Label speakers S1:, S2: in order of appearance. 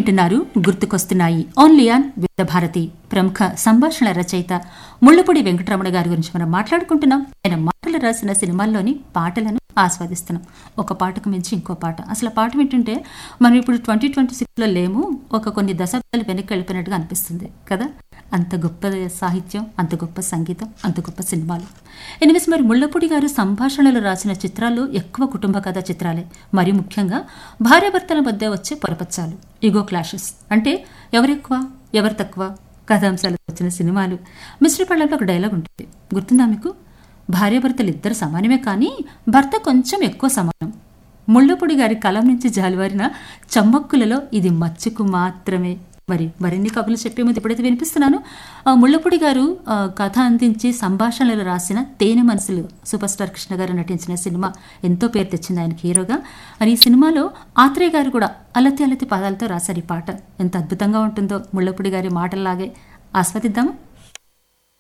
S1: వింటున్నారు గుర్తుకొస్తున్నాయి only on వివిధ భారతి ప్రముఖ సంభాషణ రచయిత ముళ్ళపూడి వెంకటరమణ గారి గురించి మనం మాట్లాడుకుంటున్నాం ఆయన మాటలు రాసిన సినిమాల్లోని పాటలను ఆస్వాదిస్తున్నాం ఒక పాటకు మించి ఇంకో పాట అసలు ఆ పాట వింటుంటే మనం ఇప్పుడు ట్వంటీ ట్వంటీ సిక్స్లో లేము ఒక కొన్ని దశాబ్దాలు వెనక్కి వెళ్ళిపోయినట్టుగా అనిపిస్తుంది కదా అంత గొప్ప సాహిత్యం అంత గొప్ప సంగీతం అంత గొప్ప సినిమాలు ఎనిమిస్ మరి ముళ్ళపూడి గారు సంభాషణలు రాసిన చిత్రాలు ఎక్కువ కుటుంబ కథ చిత్రాలే మరి ముఖ్యంగా భార్యాభర్తల మధ్య వచ్చే పొరపచ్చాలు ఇగో క్లాషెస్ అంటే ఎవరెక్కువ ఎవరు తక్కువ కథాంశాలు వచ్చిన సినిమాలు మిశ్రీ పళ్ళలో ఒక డైలాగ్ ఉంటుంది గుర్తుందా మీకు భార్యాభర్తలు ఇద్దరు సమానమే కానీ భర్త కొంచెం ఎక్కువ సమానం ముళ్ళపూడి గారి కలం నుంచి జాలివారిన చమ్మక్కులలో ఇది మచ్చుకు మాత్రమే మరి మరిన్ని కబుర్లు చెప్పే ముందు ఎప్పుడైతే వినిపిస్తున్నాను ఆ, ముళ్ళపూడి గారు ఆ, కథ అందించి సంభాషణలు రాసిన తేనె మనసులు సూపర్ స్టార్ కృష్ణ గారు నటించిన సినిమా ఎంతో పేరు తెచ్చింది ఆయనకి హీరోగా అని ఈ సినిమాలో ఆత్రేయ గారు కూడా అలతి అలతి పదాలతో రాశారు ఈ పాట ఎంత అద్భుతంగా ఉంటుందో ముళ్ళపూడి గారి మాటల్లాగే ఆస్వాదిద్దాము